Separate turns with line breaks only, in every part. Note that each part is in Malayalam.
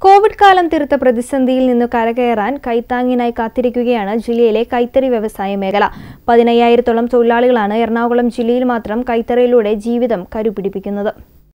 കോവിഡ് കാലം തീർത്ത പ്രതിസന്ധിയിൽ നിന്ന് കരകയറാൻ കൈത്താങ്ങിനായി കാത്തിരിക്കുകയാണ് ജില്ലയിലെ കൈത്തറി വ്യവസായ മേഖല പതിനയ്യായിരത്തോളം തൊഴിലാളികളാണ് എറണാകുളം ജില്ലയിൽ മാത്രം കൈത്തറിയിലൂടെ ജീവിതം കരുപിടിപ്പിക്കുന്നത്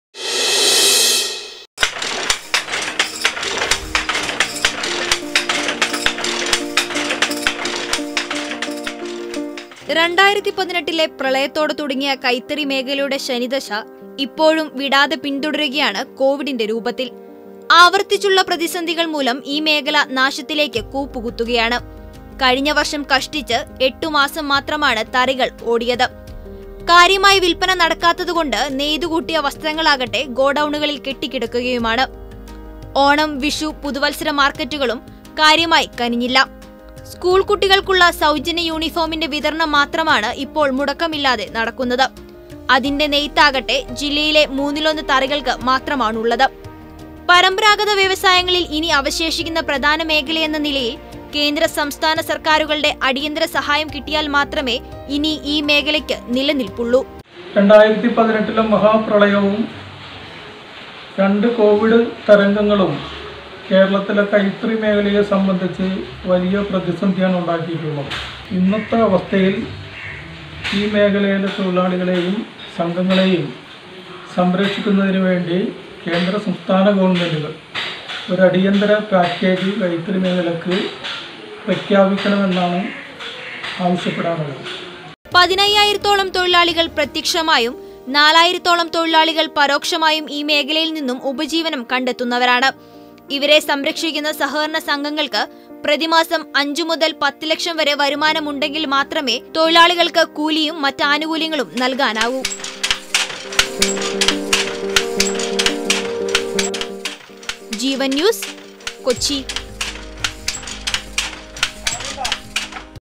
രണ്ടായിരത്തി പതിനെട്ടിലെ പ്രളയത്തോടെ തുടങ്ങിയ കൈത്തറി മേഖലയുടെ ശനിദശ ഇപ്പോഴും വിടാതെ പിന്തുടരുകയാണ് കോവിഡിന്റെ രൂപത്തിൽ ആവർത്തിച്ചുള്ള പ്രതിസന്ധികൾ മൂലം ഈ മേഖല നാശത്തിലേക്ക് കൂപ്പുകുത്തുകയാണ് കഴിഞ്ഞ വർഷം കഷ്ടിച്ച് എട്ടു മാസം മാത്രമാണ് തറികൾ ഓടിയത് കാര്യമായി വിൽപ്പന നടക്കാത്തതുകൊണ്ട് നെയ്തുകൂട്ടിയ വസ്ത്രങ്ങളാകട്ടെ ഗോഡൌണുകളിൽ കെട്ടിക്കിടക്കുകയുമാണ് ഓണം വിഷു പുതുവത്സര മാർക്കറ്റുകളും കാര്യമായി കനിഞ്ഞില്ല സ്കൂൾ കുട്ടികൾക്കുള്ള സൗജന്യ യൂണിഫോമിന്റെ വിതരണം മാത്രമാണ് ഇപ്പോൾ മുടക്കമില്ലാതെ നടക്കുന്നത് അതിന്റെ നെയ്ത്താകട്ടെ ജില്ലയിലെ മൂന്നിലൊന്ന് തറികൾക്ക് മാത്രമാണുള്ളത് പരമ്പരാഗത വ്യവസായങ്ങളിൽ ഇനി അവശേഷിക്കുന്ന പ്രധാന മേഖലയെന്ന നിലയിൽ കേന്ദ്ര സംസ്ഥാന സർക്കാരുകളുടെ അടിയന്തര സഹായം കിട്ടിയാൽ മാത്രമേ ഇനി ഈ മേഖലയ്ക്ക് നിലനിൽപ്പുള്ളൂ
രണ്ടായിരത്തി പതിനെട്ടിലെ മഹാപ്രളയവും രണ്ട് കോവിഡ് തരംഗങ്ങളും കേരളത്തിലെ കൈത്തറി മേഖലയെ സംബന്ധിച്ച് വലിയ പ്രതിസന്ധിയാണ് ഉണ്ടാക്കിയിട്ടുള്ളത് ഇന്നത്തെ അവസ്ഥയിൽ ഈ മേഖലയിലെ തൊഴിലാളികളെയും സംഘങ്ങളെയും സംരക്ഷിക്കുന്നതിന് വേണ്ടി കേന്ദ്ര സംസ്ഥാന ഗവൺമെൻറ്റുകൾ ഒരു അടിയന്തര പാക്കേജ് കൈത്തറി മേഖലക്ക് പ്രഖ്യാപിക്കണമെന്നാണ് ആവശ്യപ്പെടാനുള്ളത്
പതിനയ്യായിരത്തോളം തൊഴിലാളികൾ പ്രത്യക്ഷമായും നാലായിരത്തോളം തൊഴിലാളികൾ പരോക്ഷമായും ഈ മേഖലയിൽ നിന്നും ഉപജീവനം കണ്ടെത്തുന്നവരാണ് ഇവരെ സംരക്ഷിക്കുന്ന സഹകരണ സംഘങ്ങൾക്ക് പ്രതിമാസം അഞ്ചു മുതൽ പത്ത് ലക്ഷം വരെ വരുമാനമുണ്ടെങ്കിൽ മാത്രമേ തൊഴിലാളികൾക്ക് കൂലിയും മറ്റ് ആനുകൂല്യങ്ങളും നൽകാനാവൂ ജീവൻ ന്യൂസ് കൊച്ചി